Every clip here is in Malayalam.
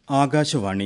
ആകാശവാണി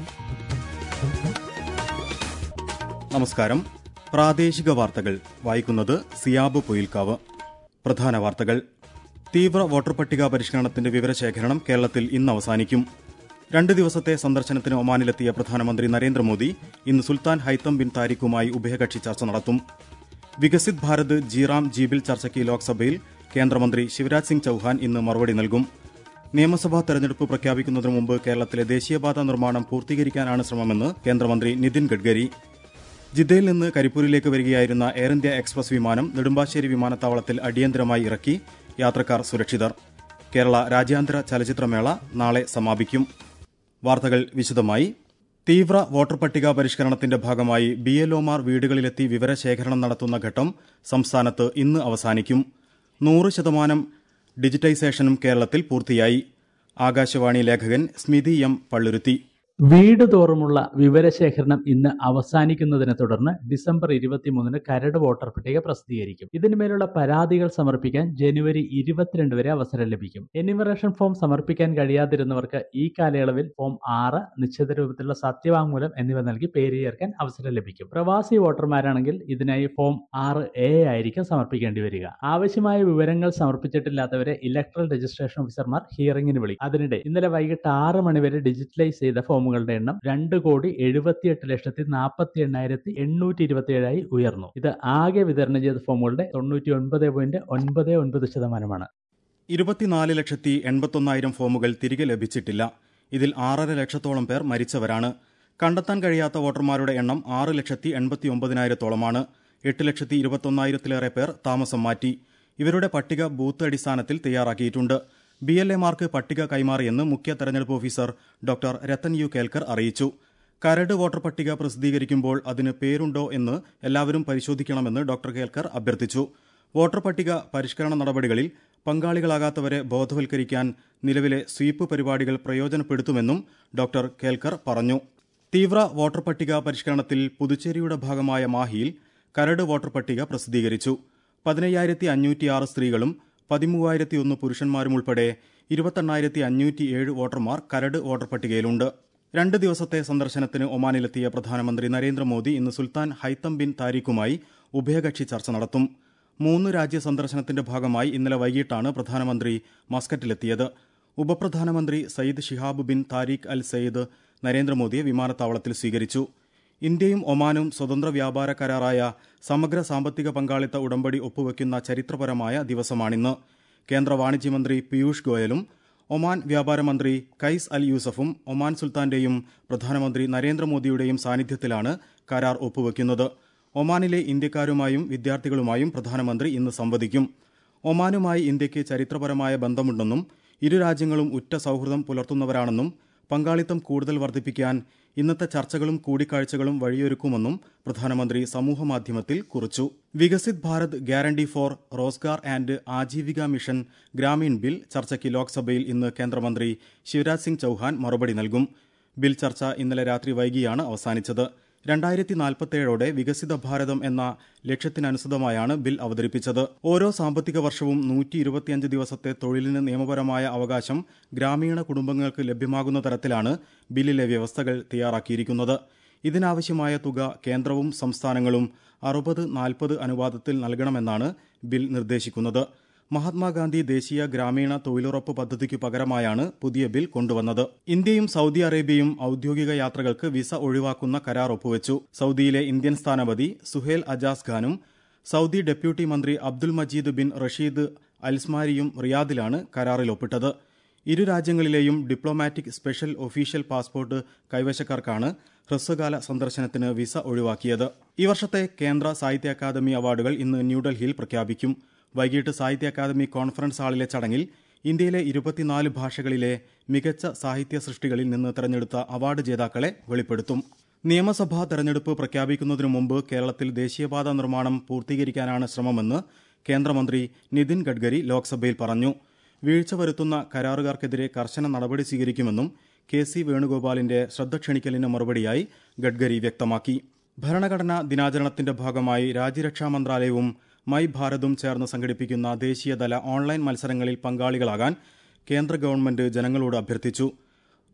നമസ്കാരം പ്രാദേശിക വാർത്തകൾ വായിക്കുന്നത് സിയാബ് പൊയിൽക്കാവ് പ്രധാന വാർത്തകൾ തീവ്ര വോട്ടർ പട്ടിക പരിഷ്കരണത്തിന്റെ വിവരശേഖരണം കേരളത്തിൽ ഇന്ന് അവസാനിക്കും രണ്ട് ദിവസത്തെ സന്ദർശനത്തിന് ഒമാനിലെത്തിയ പ്രധാനമന്ത്രി നരേന്ദ്രമോദി ഇന്ന് സുൽത്താൻ ഹൈത്തം ബിൻ താരിഖുമായി ഉഭയകക്ഷി ചർച്ച നടത്തും വികസിത് ഭാരത് ജീറാം ജീബിൽ ചർച്ചയ്ക്ക് ലോക്സഭയിൽ കേന്ദ്രമന്ത്രി ശിവരാജ് സിംഗ് ചൌഹാൻ ഇന്ന് മറുപടി നൽകും നിയമസഭാ തെരഞ്ഞെടുപ്പ് പ്രഖ്യാപിക്കുന്നതിന് മുമ്പ് കേരളത്തിലെ ദേശീയപാത നിർമ്മാണം പൂർത്തീകരിക്കാനാണ് ശ്രമമെന്ന് കേന്ദ്രമന്ത്രി നിതിൻ ഗഡ്കരി ജിദ്ദയിൽ നിന്ന് കരിപ്പൂരിലേക്ക് വരികയായിരുന്ന എയർ ഇന്ത്യ എക്സ്പ്രസ് വിമാനം നെടുമ്പാശ്ശേരി വിമാനത്താവളത്തിൽ അടിയന്തരമായി ഇറക്കി യാത്രക്കാർ സുരക്ഷിതർ കേരള രാജ്യാന്തര ചലച്ചിത്രമേള നാളെ സമാപിക്കും വാർത്തകൾ വിശദമായി തീവ്ര വോട്ടർ പട്ടിക പരിഷ്കരണത്തിന്റെ ഭാഗമായി ബി എൽഒമാർ വീടുകളിലെത്തി വിവരശേഖരണം നടത്തുന്ന ഘട്ടം സംസ്ഥാനത്ത് ഇന്ന് അവസാനിക്കും നൂറ് ശതമാനം ഡിജിറ്റൈസേഷനും കേരളത്തിൽ പൂർത്തിയായി ആകാശവാണി ലേഖകൻ സ്മിതി എം പള്ളുരുത്തി വീട് തോറുമുള്ള വിവരശേഖരണം ഇന്ന് അവസാനിക്കുന്നതിനെ തുടർന്ന് ഡിസംബർ ഇരുപത്തിമൂന്നിന് കരട് വോട്ടർ പട്ടിക പ്രസിദ്ധീകരിക്കും ഇതിനുമേലുള്ള പരാതികൾ സമർപ്പിക്കാൻ ജനുവരി ഇരുപത്തിരണ്ട് വരെ അവസരം ലഭിക്കും എന്യൂമറേഷൻ ഫോം സമർപ്പിക്കാൻ കഴിയാതിരുന്നവർക്ക് ഈ കാലയളവിൽ ഫോം ആറ് നിശ്ചിത രൂപത്തിലുള്ള സത്യവാങ്മൂലം എന്നിവ നൽകി പേര് ചേർക്കാൻ അവസരം ലഭിക്കും പ്രവാസി വോട്ടർമാരാണെങ്കിൽ ഇതിനായി ഫോം ആറ് എ ആയിരിക്കും സമർപ്പിക്കേണ്ടി വരിക ആവശ്യമായ വിവരങ്ങൾ സമർപ്പിച്ചിട്ടില്ലാത്തവരെ ഇലക്ട്രൽ രജിസ്ട്രേഷൻ ഓഫീസർമാർ ഹിയറിംഗിന് വിളിക്കും അതിനിടെ ഇന്നലെ വൈകിട്ട് ആറ് മണിവരെ ഡിജിറ്റലൈസ് ചെയ്ത ഫോം ഫോമുകളുടെ എണ്ണം രണ്ട് കോടി എഴുപത്തിയെട്ട് ലക്ഷത്തി നാൽപ്പത്തി എണ്ണായിരത്തി എണ്ണൂറ്റി ഇരുപത്തിയേഴായി ഉയർന്നു ഇത് ആകെ വിതരണം ചെയ്ത ഫോമുകളുടെ തൊണ്ണൂറ്റി ഒൻപത് പോയിന്റ് ഒൻപത് ഒൻപത് ശതമാനമാണ് ഇരുപത്തിനാല് ലക്ഷത്തി എൺപത്തൊന്നായിരം ഫോമുകൾ തിരികെ ലഭിച്ചിട്ടില്ല ഇതിൽ ആറര ലക്ഷത്തോളം പേർ മരിച്ചവരാണ് കണ്ടെത്താൻ കഴിയാത്ത വോട്ടർമാരുടെ എണ്ണം ആറ് ലക്ഷത്തി എൺപത്തി ഒമ്പതിനായിരത്തോളമാണ് എട്ട് ലക്ഷത്തി ഇരുപത്തൊന്നായിരത്തിലേറെ പേർ താമസം മാറ്റി ഇവരുടെ പട്ടിക ബൂത്ത് അടിസ്ഥാനത്തിൽ തയ്യാറാക്കിയിട്ടുണ്ട് ബി എൽ എമാർക്ക് പട്ടിക കൈമാറിയെന്ന് മുഖ്യ തെരഞ്ഞെടുപ്പ് officer doctor Rathan U Kelkar അറിയിച്ചു കരട് വോട്ടർ പട്ടിക പ്രസിദ്ധീകരിക്കുമ്പോൾ അതിന് പേരുണ്ടോ എന്ന് എല്ലാവരും പരിശോധിക്കണമെന്ന് ഡോക്ടർ കേൽക്കർ അഭ്യർത്ഥിച്ചു വോട്ടർ പട്ടിക പരിഷ്കരണ നടപടികളിൽ പങ്കാളികളാകാത്തവരെ ബോധവൽക്കരിക്കാൻ നിലവിലെ സ്വീപ്പ് പരിപാടികൾ പ്രയോജനപ്പെടുത്തുമെന്നും ഡോക്ടർ കേൽക്കർ പറഞ്ഞു തീവ്ര വോട്ടർ പട്ടിക പരിഷ്കരണത്തിൽ പുതുച്ചേരിയുടെ ഭാഗമായ മാഹിയിൽ കരട് വോട്ടർ പട്ടിക പ്രസിദ്ധീകരിച്ചു പതിനയ്യായിരത്തി അഞ്ഞൂറ്റിയാറ് സ്ത്രീകളും പതിമൂവായിരത്തി ഒന്ന് പുരുഷന്മാരും ഉൾപ്പെടെ ഇരുപത്തെണ്ണായിരത്തി അഞ്ഞൂറ്റി ഏഴ് വോട്ടർമാർ കരട് വോട്ടർ പട്ടികയിലുണ്ട് രണ്ട് ദിവസത്തെ സന്ദർശനത്തിന് ഒമാനിലെത്തിയ പ്രധാനമന്ത്രി നരേന്ദ്രമോദി ഇന്ന് സുൽത്താൻ ഹൈത്തം ബിൻ താരിഖുമായി ഉഭയകക്ഷി ചർച്ച നടത്തും മൂന്ന് രാജ്യ സന്ദർശനത്തിന്റെ ഭാഗമായി ഇന്നലെ വൈകിട്ടാണ് പ്രധാനമന്ത്രി മസ്കറ്റിലെത്തിയത് ഉപപ്രധാനമന്ത്രി Sayyid Shihab bin Tarik al Sayyid നരേന്ദ്രമോദിയെ വിമാനത്താവളത്തിൽ സ്വീകരിച്ചു ഇന്ത്യയും ഒമാനും സ്വതന്ത്ര വ്യാപാര കരാറായ സമഗ്ര സാമ്പത്തിക പങ്കാളിത്ത ഉടമ്പടി ഒപ്പുവെക്കുന്ന ചരിത്രപരമായ ദിവസമാണിന്ന് കേന്ദ്ര വാണിജ്യമന്ത്രി പീയൂഷ് ഗോയലും ഒമാൻ വ്യാപാര മന്ത്രി കൈസ് അൽ യൂസഫും ഒമാൻ സുൽത്താന്റെയും പ്രധാനമന്ത്രി നരേന്ദ്രമോദിയുടെയും സാന്നിധ്യത്തിലാണ് കരാർ ഒപ്പുവെക്കുന്നത് ഒമാനിലെ ഇന്ത്യക്കാരുമായും വിദ്യാർത്ഥികളുമായും പ്രധാനമന്ത്രി ഇന്ന് സംവദിക്കും ഒമാനുമായി ഇന്ത്യയ്ക്ക് ചരിത്രപരമായ ബന്ധമുണ്ടെന്നും ഇരു രാജ്യങ്ങളും ഉറ്റ സൌഹൃദം പുലർത്തുന്നവരാണെന്നും പങ്കാളിത്തം കൂടുതൽ വർദ്ധിപ്പിക്കാൻ ഇന്നത്തെ ചർച്ചകളും കൂടിക്കാഴ്ചകളും വഴിയൊരുക്കുമെന്നും പ്രധാനമന്ത്രി സമൂഹമാധ്യമത്തിൽ കുറിച്ചു Viksit Bharat guarantee for Rozgar and Ajeevika mission Gramin bill ചർച്ചയ്ക്ക് ലോക്സഭയിൽ ഇന്ന് കേന്ദ്രമന്ത്രി ശിവരാജ് സിംഗ് ചൌഹാൻ മറുപടി നൽകും ബിൽ ചർച്ച ഇന്നലെ രാത്രി വൈകിയാണ് അവസാനിച്ചത് രണ്ടായിരത്തി നാൽപ്പത്തേഴോടെ വികസിത ഭാരതം എന്ന ലക്ഷ്യത്തിനനുസൃതമായാണ് ബിൽ അവതരിപ്പിച്ചത് ഓരോ സാമ്പത്തിക വർഷവും നൂറ്റി ഇരുപത്തിയഞ്ച് ദിവസത്തെ തൊഴിലിന് നിയമപരമായ അവകാശം ഗ്രാമീണ കുടുംബങ്ങൾക്ക് ലഭ്യമാകുന്ന തരത്തിലാണ് ബില്ലിലെ വ്യവസ്ഥകൾ തയ്യാറാക്കിയിരിക്കുന്നത് ഇതിനാവശ്യമായ തുക കേന്ദ്രവും സംസ്ഥാനങ്ങളും അറുപത് നാൽപ്പത് അനുപാതത്തിൽ നൽകണമെന്നാണ് ബിൽ നിർദ്ദേശിക്കുന്നത് മഹാത്മാഗാന്ധി ദേശീയ ഗ്രാമീണ തൊഴിലുറപ്പ് പദ്ധതിക്ക് പകരമായാണ് പുതിയ ബിൽ കൊണ്ടുവന്നത് ഇന്ത്യയും സൌദി അറേബ്യയും ഔദ്യോഗിക യാത്രകൾക്ക് വിസ ഒഴിവാക്കുന്ന കരാർ ഒപ്പുവെച്ചു സൌദിയിലെ ഇന്ത്യൻ സ്ഥാനപതി സുഹേൽ അജാസ് ഖാനും സൌദി ഡെപ്യൂട്ടി മന്ത്രി അബ്ദുൽ മജീദ് ബിൻ റഷീദ് അൽസ്മാരിയും റിയാദിലാണ് കരാറിൽ ഒപ്പിട്ടത് ഇരു രാജ്യങ്ങളിലെയും ഡിപ്ലോമാറ്റിക് സ്പെഷ്യൽ ഒഫീഷ്യൽ പാസ്പോർട്ട് കൈവശക്കാർക്കാണ് ഹ്രസ്വകാല സന്ദർശനത്തിന് വിസ ഒഴിവാക്കിയത് ഈ വർഷത്തെ കേന്ദ്ര സാഹിത്യ അക്കാദമി അവാർഡുകൾ ഇന്ന് ന്യൂഡൽഹിയിൽ പ്രഖ്യാപിക്കും വൈകിട്ട് സാഹിത്യ അക്കാദമി കോൺഫറൻസ് ഹാളിലെ ചടങ്ങിൽ ഇന്ത്യയിലെ ഇരുപത്തിനാല് ഭാഷകളിലെ മികച്ച സാഹിത്യ സൃഷ്ടികളിൽ നിന്ന് തെരഞ്ഞെടുത്ത അവാർഡ് ജേതാക്കളെ വെളിപ്പെടുത്തും നിയമസഭാ തെരഞ്ഞെടുപ്പ് പ്രഖ്യാപിക്കുന്നതിനു മുമ്പ് കേരളത്തിൽ ദേശീയപാത നിർമ്മാണം പൂർത്തീകരിക്കാനാണ് ശ്രമമെന്ന് കേന്ദ്രമന്ത്രി നിതിൻ ഗഡ്കരി ലോക്സഭയിൽ പറഞ്ഞു വീഴ്ച വരുത്തുന്ന കരാറുകാർക്കെതിരെ കർശന നടപടി സ്വീകരിക്കുമെന്നും കെ സി വേണുഗോപാലിന്റെ ശ്രദ്ധ ക്ഷണിക്കലിന് മറുപടിയായി ഗഡ്കരി വ്യക്തമാക്കി ഭരണഘടനാ ദിനാചരണത്തിന്റെ ഭാഗമായി രാജ്യരക്ഷാ മന്ത്രാലയവും മൈ ഭാരതും ചേർന്ന് സംഘടിപ്പിക്കുന്ന ദേശീയതല ഓൺലൈൻ മത്സരങ്ങളിൽ പങ്കാളികളാകാൻ കേന്ദ്ര ഗവൺമെന്റ് ജനങ്ങളോട് അഭ്യർത്ഥിച്ചു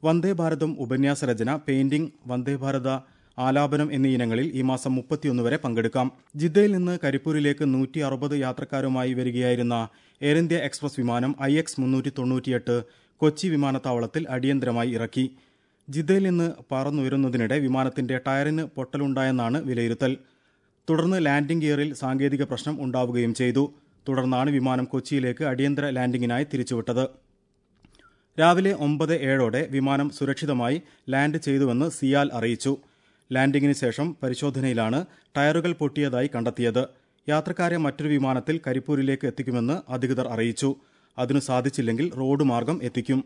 വന്ദേ ഭാരതം ഉപന്യാസ രചന പെയിന്റിംഗ് വന്ദേ ഭാരത ആലാപനം എന്നീ ഇനങ്ങളിൽ ഈ മാസം മുപ്പത്തിയൊന്ന് വരെ പങ്കെടുക്കാം ജിദ്ദയിൽ നിന്ന് കരിപ്പൂരിലേക്ക് നൂറ്റി അറുപത് യാത്രക്കാരുമായി വരികയായിരുന്ന എയർ ഇന്ത്യ എക്സ്പ്രസ് വിമാനം ഐ എക്സ് മുന്നൂറ്റി തൊണ്ണൂറ്റിയെട്ട് കൊച്ചി വിമാനത്താവളത്തിൽ അടിയന്തരമായി ഇറക്കി ജിദ്ദയിൽ നിന്ന് പറന്നുയരുന്നതിനിടെ വിമാനത്തിന്റെ ടയറിന് പൊട്ടലുണ്ടായെന്നാണ് വിലയിരുത്തൽ തുടർന്ന് ലാൻഡിംഗ് ഗിയറിൽ സാങ്കേതിക പ്രശ്നം ഉണ്ടാവുകയും ചെയ്തു തുടർന്നാണ് വിമാനം കൊച്ചിയിലേക്ക് അടിയന്തര ലാൻഡിംഗിനായി തിരിച്ചുവിട്ടത് രാവിലെ ഒമ്പത് ഏഴോടെ വിമാനം സുരക്ഷിതമായി ലാൻഡ് ചെയ്തുവെന്ന് സിയാൽ അറിയിച്ചു ലാൻഡിംഗിന് ശേഷം പരിശോധനയിലാണ് ടയറുകൾ പൊട്ടിയതായി കണ്ടെത്തിയത് യാത്രക്കാരെ മറ്റൊരു വിമാനത്തിൽ കരിപ്പൂരിലേക്ക് എത്തിക്കുമെന്ന് അധികൃതർ അറിയിച്ചു അതിനു സാധിച്ചില്ലെങ്കിൽ റോഡ് മാർഗം എത്തിക്കും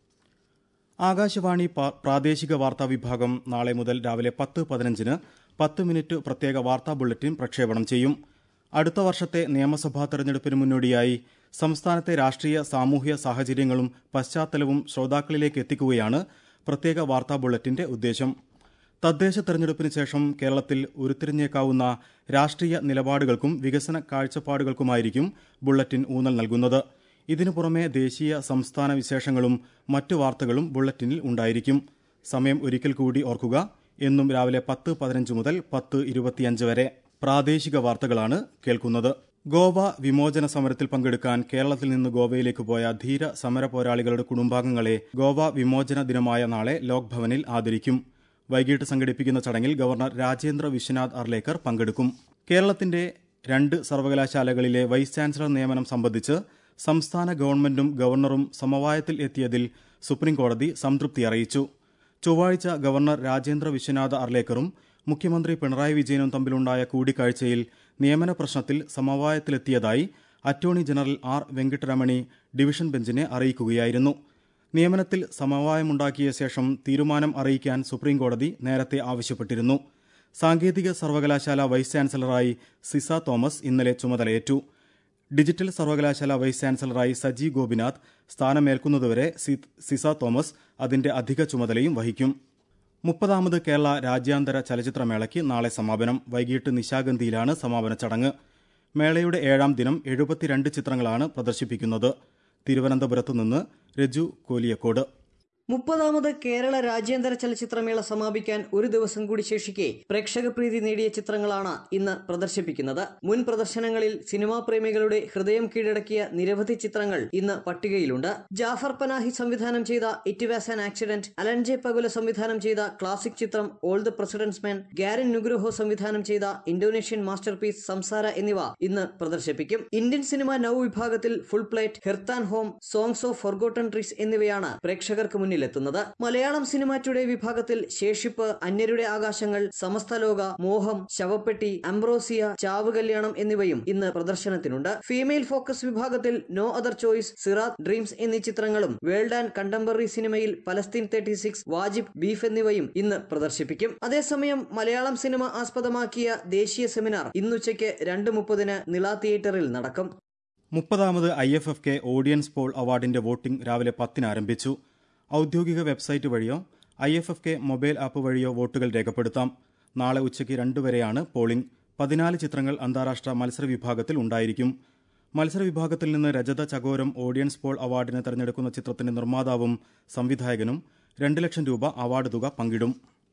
ആകാശവാണി പ്രാദേശിക വാർത്താ വിഭാഗം നാളെ മുതൽ രാവിലെ പത്ത് പതിനഞ്ചിന് പത്ത് മിനിറ്റ് പ്രത്യേക വാർത്താ ബുള്ളറ്റിൻ പ്രക്ഷേപണം ചെയ്യും അടുത്ത വർഷത്തെ നിയമസഭാ തെരഞ്ഞെടുപ്പിന് മുന്നോടിയായി സംസ്ഥാനത്തെ രാഷ്ട്രീയ സാമൂഹ്യ സാഹചര്യങ്ങളും പശ്ചാത്തലവും ശ്രോതാക്കളിലേക്ക് എത്തിക്കുകയാണ് പ്രത്യേക വാർത്താ ബുള്ളറ്റിന്റെ ഉദ്ദേശം തദ്ദേശ തെരഞ്ഞെടുപ്പിന് ശേഷം കേരളത്തിൽ ഉരുത്തിരിഞ്ഞേക്കാവുന്ന രാഷ്ട്രീയ നിലപാടുകൾക്കും വികസന കാഴ്ചപ്പാടുകൾക്കുമായിരിക്കും ബുള്ളറ്റിൻ ഊന്നൽ നൽകുന്നത് ഇതിനു പുറമെ ദേശീയ സംസ്ഥാന വിശേഷങ്ങളും മറ്റു വാർത്തകളും ബുള്ളറ്റിനിൽ ഉണ്ടായിരിക്കും സമയം ഒരിക്കൽ കൂടി ഓർക്കുക എന്നും രാവിലെ പത്ത് പതിനഞ്ച് മുതൽ പത്ത് ഇരുപത്തിയഞ്ച് വരെ പ്രാദേശിക വാർത്തകളാണ് കേൾക്കുന്നത് ഗോവ വിമോചന സമരത്തിൽ പങ്കെടുക്കാൻ കേരളത്തിൽ നിന്ന് ഗോവയിലേക്ക് പോയ ധീര സമര പോരാളികളുടെ കുടുംബാംഗങ്ങളെ ഗോവ വിമോചന ദിനമായ നാളെ ലോക് ഭവനിൽ ആദരിക്കും വൈകിട്ട് സംഘടിപ്പിക്കുന്ന ചടങ്ങിൽ ഗവർണർ രാജേന്ദ്ര വിശ്വനാഥ് അർലേക്കർ പങ്കെടുക്കും കേരളത്തിന്റെ രണ്ട് സർവകലാശാലകളിലെ വൈസ് ചാൻസലർ നിയമനം സംബന്ധിച്ച് സംസ്ഥാന ഗവൺമെന്റും ഗവർണറും സമവായത്തിൽ എത്തിയതിൽ സുപ്രീംകോടതി സംതൃപ്തി അറിയിച്ചു ചൊവ്വാഴ്ച ഗവർണർ രാജേന്ദ്ര വിശ്വനാഥ് അർലേക്കറും മുഖ്യമന്ത്രി പിണറായി വിജയനും തമ്മിലുണ്ടായ കൂടിക്കാഴ്ചയിൽ നിയമന പ്രശ്നത്തിൽ സമവായത്തിലെത്തിയതായി attorney general R Venkataramani division ബെഞ്ചിനെ അറിയിക്കുകയായിരുന്നു നിയമനത്തിൽ സമവായമുണ്ടാക്കിയ ശേഷം തീരുമാനം അറിയിക്കാൻ സുപ്രീംകോടതി നേരത്തെ ആവശ്യപ്പെട്ടിരുന്നു സാങ്കേതിക സർവകലാശാല വൈസ് ചാൻസലറായി സിസ തോമസ് ഇന്നലെ ചുമതലയേറ്റു ഡിജിറ്റൽ സർവകലാശാല വൈസ് ചാൻസലറായി സജി ഗോപിനാഥ് സ്ഥാനമേൽക്കുന്നതുവരെ സിസ തോമസ് അതിന്റെ അധിക ചുമതലയും വഹിക്കും മുപ്പതാമത് കേരള രാജ്യാന്തര ചലച്ചിത്രമേളയ്ക്ക് നാളെ സമാപനം വൈകിട്ട് നിശാഗന്ധിയിലാണ് സമാപന ചടങ്ങ് മേളയുടെ ഏഴാം ദിനം എഴുപത്തിരണ്ട് ചിത്രങ്ങളാണ് പ്രദർശിപ്പിക്കുന്നത് തിരുവനന്തപുരത്തു നിന്ന് രജു കോലിയക്കോട് മുപ്പതാമത് കേരള രാജ്യാന്തര ചലച്ചിത്രമേള സമാപിക്കാൻ ഒരു ദിവസം കൂടി ശേഷിക്കെ പ്രേക്ഷക പ്രീതി നേടിയ ചിത്രങ്ങളാണ് ഇന്ന് പ്രദർശിപ്പിക്കുന്നത് മുൻ പ്രദർശനങ്ങളിൽ സിനിമാ പ്രേമികളുടെ ഹൃദയം കീഴടക്കിയ നിരവധി ചിത്രങ്ങൾ ഇന്ന് പട്ടികയിലുണ്ട് ജാഫർ പനാഹി സംവിധാനം ചെയ്ത it was an accident Alan J Pakula സംവിധാനം ചെയ്ത ക്ലാസിക് ചിത്രം all the president's men Garin Nugroho സംവിധാനം ചെയ്ത ഇന്തോനേഷ്യൻ മാസ്റ്റർ പീസ് സംസാര എന്നിവ ഇന്ന് പ്രദർശിപ്പിക്കും ഇന്ത്യൻ സിനിമ നൌ വിഭാഗത്തിൽ ഫുൾ പ്ലേറ്റ് ഹെർത്താൻ home songs of forgotten trees എന്നിവയാണ് പ്രേക്ഷകർക്ക് മുന്നിൽ മുന്നിലെത്തുന്നത് മലയാളം സിനിമ ടുഡേ വിഭാഗത്തിൽ ശേഷിപ്പ് അന്യരുടെ ആകാശങ്ങൾ സമസ്തലോക മോഹം ശവപ്പെട്ടി അംബ്രോസിയ ചാവ് കല്യാണം എന്നിവയും ഇന്ന് പ്രദർശനത്തിനുണ്ട് ഫീമെയിൽ ഫോക്കസ് വിഭാഗത്തിൽ no other choice Sirat dreams എന്നീ ചിത്രങ്ങളും വേൾഡ് ആൻഡ് കണ്ടംപററി സിനിമയിൽ Palestine thirty six Wajib beef എന്നിവയും ഇന്ന് പ്രദർശിപ്പിക്കും അതേസമയം മലയാളം സിനിമ ആസ്പദമാക്കിയ ദേശീയ സെമിനാർ ഇന്നുച്ചയ്ക്ക് രണ്ട് മുപ്പതിന് നിള തിയേറ്ററിൽ നടക്കും മുപ്പതാമത് I F F K audience poll അവാർഡിന്റെ വോട്ടിംഗ് രാവിലെ പത്തിന് ആരംഭിച്ചു ഔദ്യോഗിക വെബ്സൈറ്റ് വഴിയോ I F F K mobile app വഴിയോ വോട്ടുകൾ രേഖപ്പെടുത്താം നാളെ ഉച്ചയ്ക്ക് രണ്ട് വരെയാണ് പോളിംഗ് പതിനാല് ചിത്രങ്ങൾ അന്താരാഷ്ട്ര മത്സര വിഭാഗത്തിൽ ഉണ്ടായിരിക്കും മത്സര വിഭാഗത്തിൽ നിന്ന് രജത ചകോരം ഓഡിയൻസ് പോൾ അവാർഡിന് തെരഞ്ഞെടുക്കുന്ന ചിത്രത്തിന്റെ നിർമ്മാതാവും സംവിധായകനും രണ്ട് ലക്ഷം രൂപ അവാർഡ് തുക പങ്കിടും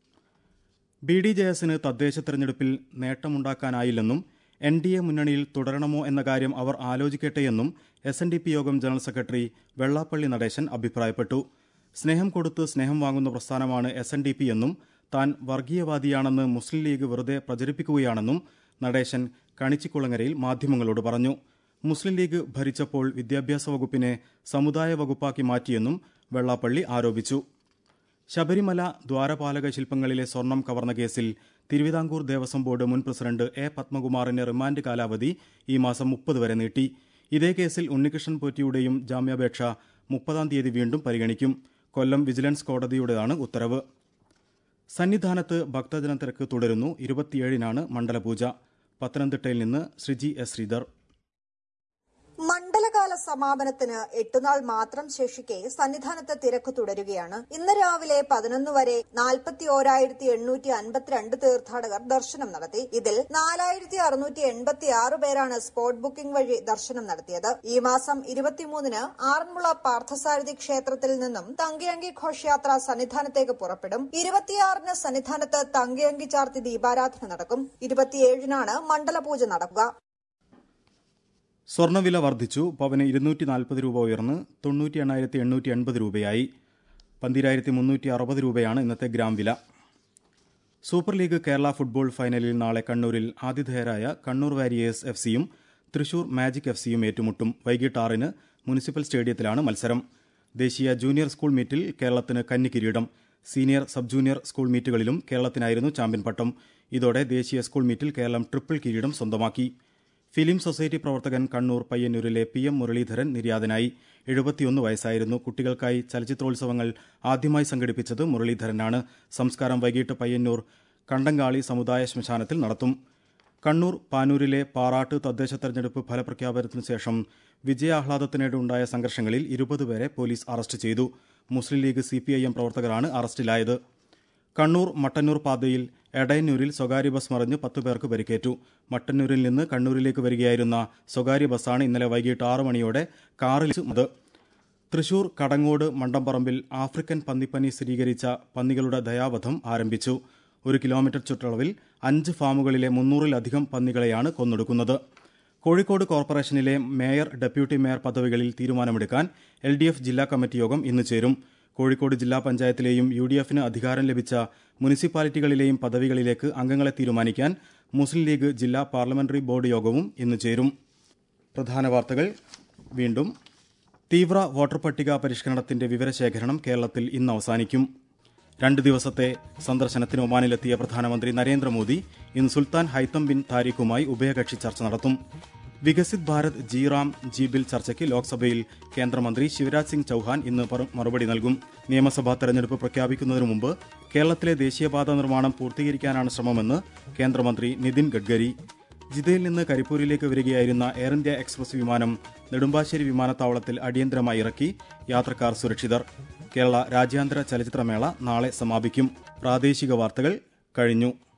ബി ഡി ജെ എസിന് തദ്ദേശ തെരഞ്ഞെടുപ്പിൽ നേട്ടമുണ്ടാക്കാനായില്ലെന്നും എൻ ഡി എ മുന്നണിയിൽ തുടരണമോ എന്ന കാര്യം അവർ ആലോചിക്കട്ടെയെന്നും എസ് എൻ ഡി പി യോഗം ജനറൽ സെക്രട്ടറി വെള്ളാപ്പള്ളി നടേശൻ അഭിപ്രായപ്പെട്ടു സ്നേഹം കൊടുത്ത് സ്നേഹം വാങ്ങുന്ന പ്രസ്ഥാനമാണ് എസ് എൻ ഡി പി എന്നും താൻ വർഗീയവാദിയാണെന്ന് മുസ്ലിം ലീഗ് വെറുതെ പ്രചരിപ്പിക്കുകയാണെന്നും നടേശൻ കണിച്ചിക്കുളങ്ങരയിൽ മാധ്യമങ്ങളോട് പറഞ്ഞു മുസ്ലിം ലീഗ് ഭരിച്ചപ്പോൾ വിദ്യാഭ്യാസ വകുപ്പിനെ സമുദായ വകുപ്പാക്കി മാറ്റിയെന്നും വെള്ളാപ്പള്ളി ആരോപിച്ചു ശബരിമല ദ്വാരപാലക ശില്പങ്ങളിലെ സ്വർണം കവർന്ന കേസിൽ തിരുവിതാംകൂർ ദേവസ്വം ബോർഡ് മുൻ പ്രസിഡന്റ് എ പത്മകുമാറിന്റെ റിമാൻഡ് കാലാവധി ഈ മാസം മുപ്പത് വരെ നീട്ടി ഇതേ കേസിൽ ഉണ്ണികൃഷ്ണൻ പോറ്റിയുടെയും ജാമ്യാപേക്ഷ മുപ്പതാം തീയതി വീണ്ടും പരിഗണിക്കും കൊല്ലം വിജിലൻസ് കോടതിയുടേതാണ് ഉത്തരവ് സന്നിധാനത്ത് ഭക്തജന തിരക്ക് തുടരുന്നു ഇരുപത്തിയേഴിനാണ് മണ്ഡലപൂജ പത്തനംതിട്ടയിൽ നിന്ന് ശ്രീജി എസ് ശ്രീധർ മണ്ഡലകാല സമാപനത്തിന് എട്ടുനാൾ മാത്രം ശേഷിക്കെ സന്നിധാനത്ത് തിരക്ക് തുടരുകയാണ് ഇന്ന് രാവിലെ പതിനൊന്ന് വരെ നാൽപ്പത്തി ഓരായിരത്തി എണ്ണൂറ്റി അൻപത്തിരണ്ട് തീർത്ഥാടകർ ദർശനം നടത്തി ഇതിൽ നാലായിരത്തി അറുന്നൂറ്റി എൺപത്തി ആറ് പേരാണ് സ്പോട്ട് ബുക്കിംഗ് വഴി ദർശനം നടത്തിയത് ഈ മാസം ഇരുപത്തിമൂന്നിന് ആറന്മുള പാർത്ഥസാരഥി ക്ഷേത്രത്തിൽ നിന്നും തങ്കിയങ്കി ഘോഷയാത്ര സന്നിധാനത്തേക്ക് പുറപ്പെടും ഇരുപത്തിയാറിന് സന്നിധാനത്ത് തങ്കിയങ്കി ചാർത്തി ദീപാരാധന നടക്കും ഇരുപത്തിയേഴിനാണ് മണ്ഡലപൂജ നടക്കുക സ്വർണ്ണവില വർദ്ധിച്ചു പവന് ഇരുന്നൂറ്റി നാൽപ്പത് രൂപ ഉയർന്ന് തൊണ്ണൂറ്റി എണ്ണായിരത്തി എണ്ണൂറ്റി എൺപത് രൂപയായി പന്തിരായിരത്തി മുന്നൂറ്റി അറുപത് രൂപയാണ് ഇന്നത്തെ ഗ്രാം വില സൂപ്പർ ലീഗ് കേരള ഫുട്ബോൾ ഫൈനലിൽ നാളെ കണ്ണൂരിൽ ആതിഥേയരായ കണ്ണൂർ വാരിയേഴ്സ് എഫ് സിയും തൃശൂർ മാജിക് എഫ് സിയും ഏറ്റുമുട്ടും വൈകിട്ട് ആറിന് മുനിസിപ്പൽ സ്റ്റേഡിയത്തിലാണ് മത്സരം ദേശീയ ജൂനിയർ സ്കൂൾ മീറ്റിൽ കേരളത്തിന് കന്നി കിരീടം സീനിയർ സബ് ജൂനിയർ സ്കൂൾ മീറ്റുകളിലും കേരളത്തിനായിരുന്നു ചാമ്പ്യൻ പട്ടം ഇതോടെ ദേശീയ സ്കൂൾ മീറ്റിൽ കേരളം ട്രിപ്പിൾ കിരീടം സ്വന്തമാക്കി ഫിലിം സൊസൈറ്റി പ്രവർത്തകൻ കണ്ണൂർ പയ്യന്നൂരിലെ പി എം മുരളീധരൻ നിര്യാതനായി എഴുപത്തിയൊന്ന് വയസ്സായിരുന്നു കുട്ടികൾക്കായി ചലച്ചിത്രോത്സവങ്ങൾ ആദ്യമായി സംഘടിപ്പിച്ചത് മുരളീധരനാണ് സംസ്കാരം വൈകിട്ട് പയ്യന്നൂർ കണ്ടങ്കാളി സമുദായ ശ്മശാനത്തിൽ നടത്തും കണ്ണൂർ പാനൂരിലെ പാറാട്ട് തദ്ദേശ തെരഞ്ഞെടുപ്പ് ഫലപ്രഖ്യാപനത്തിനു ശേഷം വിജയാഹ്ലാദത്തിനിടെ ഉണ്ടായ സംഘർഷങ്ങളിൽ ഇരുപത് പേരെ പോലീസ് അറസ്റ്റ് ചെയ്തു മുസ്ലിം ലീഗ് സിപിഐഎം പ്രവർത്തകരാണ് അറസ്റ്റിലായത് കണ്ണൂർ മട്ടന്നൂർ പാതയിൽ എടയന്നൂരിൽ സ്വകാര്യ ബസ് മറിഞ്ഞ് പത്തു പേർക്ക് പരിക്കേറ്റു മട്ടന്നൂരിൽ നിന്ന് കണ്ണൂരിലേക്ക് വരികയായിരുന്ന സ്വകാര്യ ബസ്സാണ് ഇന്നലെ വൈകിട്ട് ആറ് മണിയോടെ കാറിൽ മത് തൃശൂർ കടങ്ങോട് മണ്ടംപറമ്പിൽ ആഫ്രിക്കൻ പന്നിപ്പനി സ്ഥിരീകരിച്ച പന്നികളുടെ ദയാവധം ആരംഭിച്ചു ഒരു കിലോമീറ്റർ ചുറ്റളവിൽ അഞ്ച് ഫാമുകളിലെ മുന്നൂറിലധികം പന്നികളെയാണ് കൊന്നൊടുക്കുന്നത് കോഴിക്കോട് കോർപ്പറേഷനിലെ മേയർ ഡെപ്യൂട്ടി മേയർ പദവികളിൽ തീരുമാനമെടുക്കാൻ എൽ ഡി എഫ് ജില്ലാ കമ്മിറ്റി യോഗം ഇന്ന് ചേരും കോഴിക്കോട് ജില്ലാ പഞ്ചായത്തിലെയും യു ഡി എഫിന് അധികാരം ലഭിച്ച മുനിസിപ്പാലിറ്റികളിലെയും പദവികളിലേക്ക് അംഗങ്ങളെ തീരുമാനിക്കാൻ മുസ്ലിം ലീഗ് ജില്ലാ പാർലമെന്ററി ബോർഡ് യോഗവും ഇന്ന് ചേരും പ്രധാന വാർത്തകൾ വീണ്ടും തീവ്ര വോട്ടർ പട്ടിക പരിഷ്കരണത്തിന്റെ വിവരശേഖരണം കേരളത്തിൽ ഇന്ന് അവസാനിക്കും രണ്ട് ദിവസത്തെ സന്ദർശനത്തിന് ഒമാനിലെത്തിയ പ്രധാനമന്ത്രി നരേന്ദ്രമോദി ഇന്ന് സുൽത്താൻ ഹൈത്തം ബിൻ താരിഖുമായി ഉഭയകക്ഷി ചർച്ച നടത്തും Viksit Bharat G RAM G bill ചർച്ചയ്ക്ക് ലോക്സഭയിൽ കേന്ദ്രമന്ത്രി ശിവരാജ് സിംഗ് ചൌഹാൻ ഇന്ന് പറ- മറുപടി നൽകും നിയമസഭാ തെരഞ്ഞെടുപ്പ് പ്രഖ്യാപിക്കുന്നതിനു മുമ്പ് കേരളത്തിലെ ദേശീയപാത നിർമ്മാണം പൂർത്തീകരിക്കാനാണ് ശ്രമമെന്ന് കേന്ദ്രമന്ത്രി നിതിൻ ഗഡ്കരി ജിദ്ദയിൽ നിന്ന് കരിപ്പൂരിലേക്ക് വരികയായിരുന്ന എയർ ഇന്ത്യ എക്സ്പ്രസ് വിമാനം നെടുമ്പാശ്ശേരി വിമാനത്താവളത്തിൽ അടിയന്തരമായി ഇറക്കി യാത്രക്കാർ സുരക്ഷിതർ കേരള രാജ്യാന്തര ചലച്ചിത്രമേള നാളെ സമാപിക്കും പ്രാദേശിക വാർത്തകൾ കഴിഞ്ഞു